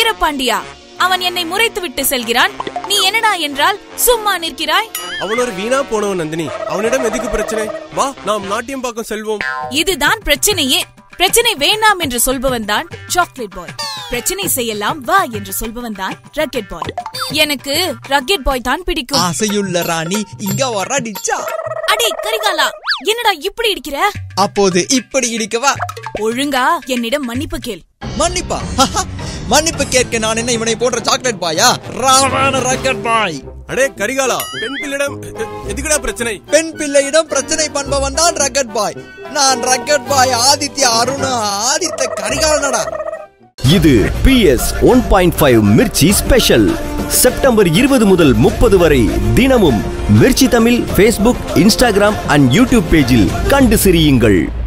வீரபாண்டியா அவன் என்னை முறைத்து விட்டு செல்கிறான் நீ என்னடா என்றால் சும்மா நிற்கிறாய் அவன் ஒரு வீணா போனவன் நந்தினி அவனிடம் எதுக்கு பிரச்சனை வா நாம் நாட்டியம் பார்க்க செல்வோம் இதுதான் பிரச்சனையே பிரச்சனை வேண்டாம் என்று சொல்பவன் தான் சாக்லேட் பாய் பிரச்சனை செய்யலாம் வா என்று சொல்பவன் தான் ரக்கெட் பாய் எனக்கு ரக்கெட் பாய் தான் பிடிக்கும் ஆசையுள்ள ராணி இங்க வரடிச்சா அடே கரிகாலா என்னடா இப்படி இருக்கிற அப்போது இப்படி இடிக்கவா ஒழுங்கா என்னிடம் மன்னிப்பு கேள் மன்னிப்பா மன்னிப்பு கேட்க நான் என்ன இவனை போன்ற சாக்லேட் பாயா ராவான ராக்கெட் பாய் அடே கரிகாலா பெண் பிள்ளிடம் எ- எதுக்குடா பிரச்சனை பெண் பிள்ளையிடம் பிரச்சனை பண்ணுபவன் தான் ரக்கெட் பாய் நான் ரக்கெட் பாய் ஆதித்ய அருணா ஆதித்த கரிகாலனடா இது PS one point five Mirchi special September இருபது முதல் முப்பது வரை தினமும் Mirchi Tamil Facebook Instagram and YouTube பேஜில் கண்டு சிரியுங்கள்